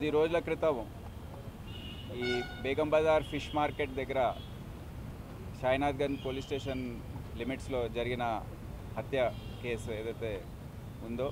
పది రోజుల క్రితం ఈ బేగం బజార్ ఫిష్ మార్కెట్ దగ్గర షాయినాథ్ గంజ్ పోలీస్ స్టేషన్ లిమిట్స్లో జరిగిన హత్య కేసు ఏదైతే ఉందో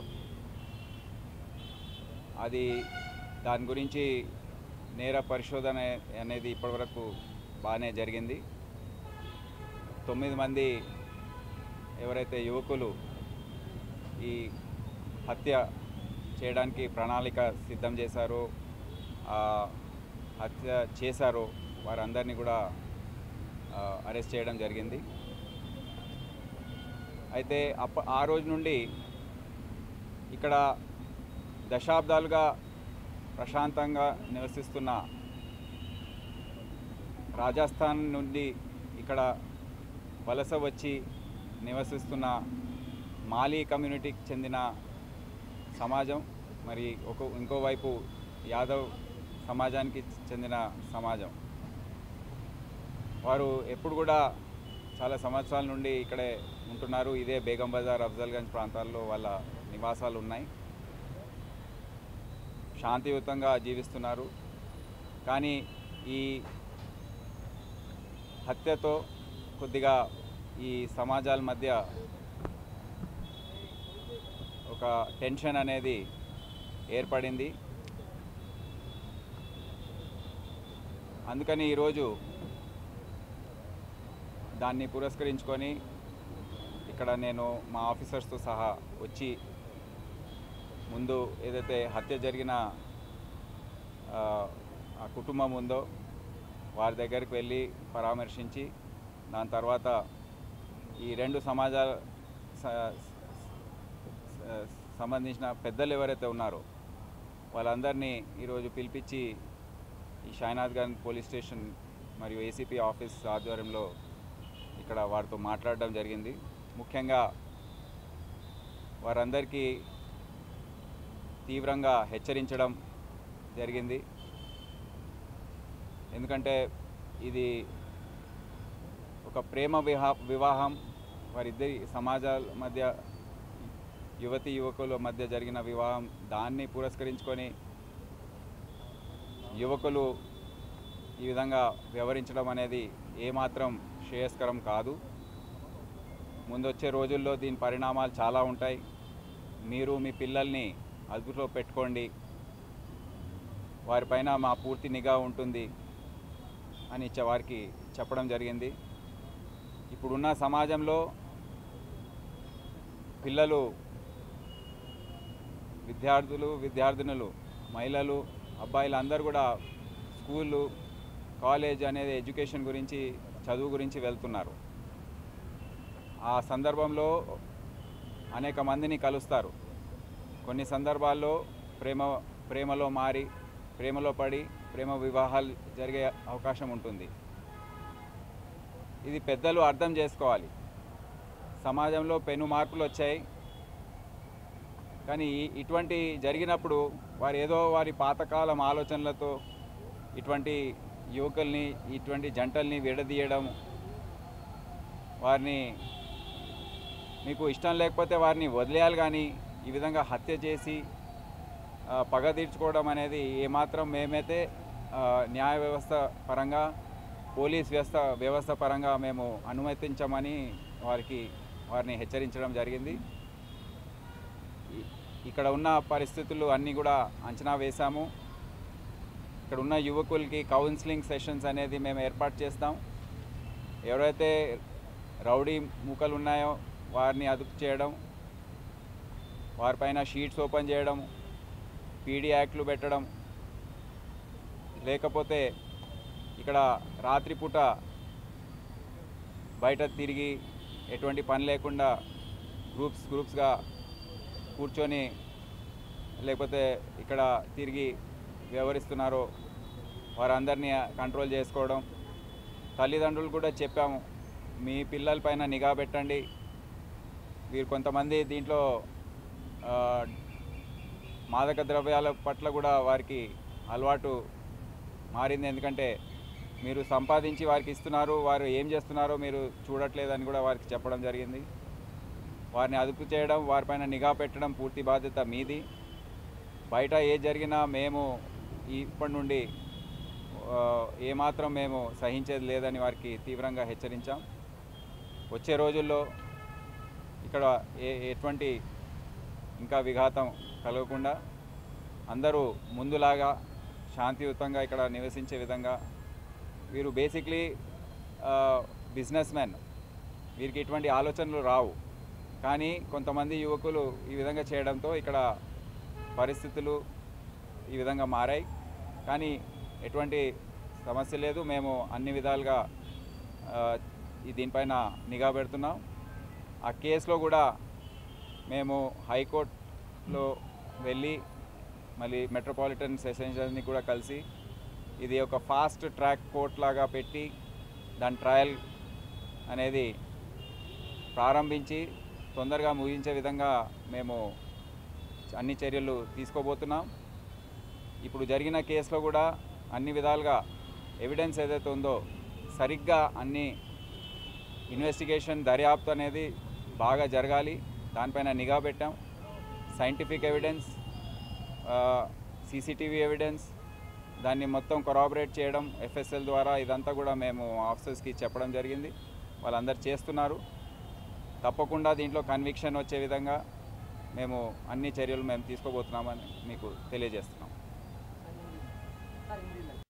అది దాని గురించి నేర పరిశోధన అనేది ఇప్పటివరకు బాగానే జరిగింది తొమ్మిది మంది ఎవరైతే యువకులు ఈ హత్య చేయడానికి ప్రణాళిక సిద్ధం చేశారో ఆ హత్య చేశారో వారందరినీ కూడా ఆ, అరెస్ట్ చేయడం జరిగింది అయితే అప్ప ఆ రోజు నుండి ఇక్కడ దశాబ్దాలుగా ప్రశాంతంగా నివసిస్తున్న రాజస్థాన్ నుండి ఇక్కడ వలస వచ్చి నివసిస్తున్న మాలీ కమ్యూనిటీకి చెందిన సమాజం మరి ఒక ఇంకోవైపు యాదవ్ సమాజానికి చెందిన సమాజం వారు ఎప్పుడు కూడా చాలా సంవత్సరాల నుండి ఇక్కడే ఉంటున్నారు ఇదే బేగం బజార్ అఫ్జల్గంజ్ ప్రాంతాల్లో వాళ్ళ నివాసాలు ఉన్నాయి శాంతియుతంగా జీవిస్తున్నారు కానీ ఈ హత్యతో కొద్దిగా ఈ సమాజాల మధ్య ఒక టెన్షన్ అనేది ఏర్పడింది అందుకని ఈరోజు దాన్ని పురస్కరించుకొని ఇక్కడ నేను మా ఆఫీసర్స్తో సహా వచ్చి ముందు ఏదైతే హత్య జరిగిన ఆ, ఆ కుటుంబం ఉందో వారి దగ్గరికి వెళ్ళి పరామర్శించి దాని తర్వాత ఈ రెండు సమాజాల స- స- సంబంధించిన పెద్దలు ఎవరైతే ఉన్నారో వాళ్ళందరినీ ఈరోజు పిలిపించి ఈ షాయినాథ్ గంజ్ పోలీస్ స్టేషన్ మరియు ఏసీపీ ఆఫీస్ ఆధ్వర్యంలో ఇక్కడ వారితో మాట్లాడడం జరిగింది ముఖ్యంగా వారందరికీ తీవ్రంగా హెచ్చరించడం జరిగింది ఎందుకంటే ఇది ఒక ప్రేమ విహా వివాహం వారిద్దరి సమాజాల మధ్య యువతి యువకుల మధ్య జరిగిన వివాహం దాన్ని పురస్కరించుకొని యువకులు ఈ విధంగా వ్యవహరించడం అనేది ఏమాత్రం శ్రేయస్కరం కాదు ముందొచ్చే రోజుల్లో దీని పరిణామాలు చాలా ఉంటాయి మీరు మీ పిల్లల్ని అదుపులో పెట్టుకోండి వారిపైన మా పూర్తి నిఘా ఉంటుంది అని చె- వారికి చెప్పడం జరిగింది ఇప్పుడున్న సమాజంలో పిల్లలు విద్యార్థులు విద్యార్థినులు మహిళలు అబ్బాయిలు అందరూ కూడా స్కూళ్ళు కాలేజ్ అనేది ఎడ్యుకేషన్ గురించి చదువు గురించి వెళ్తున్నారు ఆ సందర్భంలో అనేక మందిని కలుస్తారు కొన్ని సందర్భాల్లో ప్రేమ ప్రేమలో మారి ప్రేమలో పడి ప్రేమ వివాహాలు జరిగే అవకాశం ఉంటుంది ఇది పెద్దలు అర్థం చేసుకోవాలి సమాజంలో పెను మార్పులు వచ్చాయి కానీ ఈ- ఇటువంటి జరిగినప్పుడు వారు ఏదో వారి పాతకాలం ఆలోచనలతో ఇటువంటి యువకుల్ని ఇటువంటి జంటల్ని విడదీయడం వారిని మీకు ఇష్టం లేకపోతే వారిని వదిలేయాలి కానీ ఈ విధంగా హత్య చేసి ఆ, పగ తీర్చుకోవడం అనేది ఏమాత్రం మేమైతే ఆ, న్యాయ వ్యవస్థ పరంగా పోలీస్ వ్యవస్థ వ్యవస్థ పరంగా మేము అనుమతించమని వారికి వారిని హెచ్చరించడం జరిగింది ఇ- ఇక్కడ ఉన్న పరిస్థితులు అన్నీ కూడా అంచనా వేశాము ఇక్కడ ఉన్న యువకులకి కౌన్సిలింగ్ సెషన్స్ అనేది మేము ఏర్పాటు చేస్తాం ఎవరైతే రౌడీ మూకలు ఉన్నాయో వారిని అదుపు చేయడం వారిపైన షీట్స్ ఓపెన్ చేయడం పీడీ యాక్ట్లు పెట్టడం లేకపోతే ఇక్కడ రాత్రిపూట బయట తిరిగి ఎటువంటి పని లేకుండా గ్రూప్స్ గ్రూప్స్గా కూర్చొని లేకపోతే ఇక్కడ తిరిగి వ్యవహరిస్తున్నారో వారందరినీ కంట్రోల్ చేసుకోవడం తల్లిదండ్రులు కూడా చెప్పాము మీ పిల్లలపైన నిఘా పెట్టండి వీరు కొంతమంది దీంట్లో ఆ, మాదక ద్రవ్యాల పట్ల కూడా వారికి అలవాటు మారింది ఎందుకంటే మీరు సంపాదించి వారికి ఇస్తున్నారు వారు ఏం చేస్తున్నారో మీరు చూడట్లేదని కూడా వారికి చెప్పడం జరిగింది వారిని అదుపు చేయడం వారిపైన నిఘా పెట్టడం పూర్తి బాధ్యత మీది బయట ఏ జరిగినా మేము ఇప్పటి నుండి ఆ, ఏమాత్రం మేము సహించేది లేదని వారికి తీవ్రంగా హెచ్చరించాం వచ్చే రోజుల్లో ఇక్కడ ఏ ఎటువంటి ఇంకా విఘాతం కలగకుండా అందరూ ముందులాగా శాంతియుతంగా ఇక్కడ నివసించే విధంగా వీరు బేసిక్లీ బిజినెస్ మ్యాన్ వీరికి ఇటువంటి ఆలోచనలు రావు కానీ కొంతమంది యువకులు ఈ విధంగా చేయడంతో ఇక్కడ పరిస్థితులు ఈ విధంగా మారాయి కానీ ఎటువంటి సమస్య లేదు మేము అన్ని విధాలుగా ఆ, ఈ దీనిపైన నిఘా పెడుతున్నాం ఆ కేసులో కూడా మేము హైకోర్టులో వెళ్ళి మళ్ళీ మెట్రోపాలిటన్ సెషన్స్ని కూడా కలిసి ఇది ఒక ఫాస్ట్ ట్రాక్ కోర్ట్ లాగా పెట్టి దాని ట్రయల్ అనేది ప్రారంభించి తొందరగా ముగించే విధంగా మేము అన్ని చర్యలు తీసుకోబోతున్నాం ఇప్పుడు జరిగిన కేసులో కూడా అన్ని విధాలుగా ఎవిడెన్స్ ఏదైతే ఉందో సరిగ్గా అన్ని ఇన్వెస్టిగేషన్ దర్యాప్తు అనేది బాగా జరగాలి దానిపైన నిఘా పెట్టాం సైంటిఫిక్ ఎవిడెన్స్ సీసీటీవీ ఎవిడెన్స్ దాన్ని మొత్తం కొరాబరేట్ చేయడం ఎఫ్ఎస్ఎల్ ద్వారా ఇదంతా కూడా మేము ఆఫీసర్స్కి చెప్పడం జరిగింది వాళ్ళందరూ చేస్తున్నారు తప్పకుండా దీంట్లో కన్విక్షన్ వచ్చే విధంగా మేము అన్ని చర్యలు మేము తీసుకోబోతున్నామని మీకు తెలియజేస్తున్నాం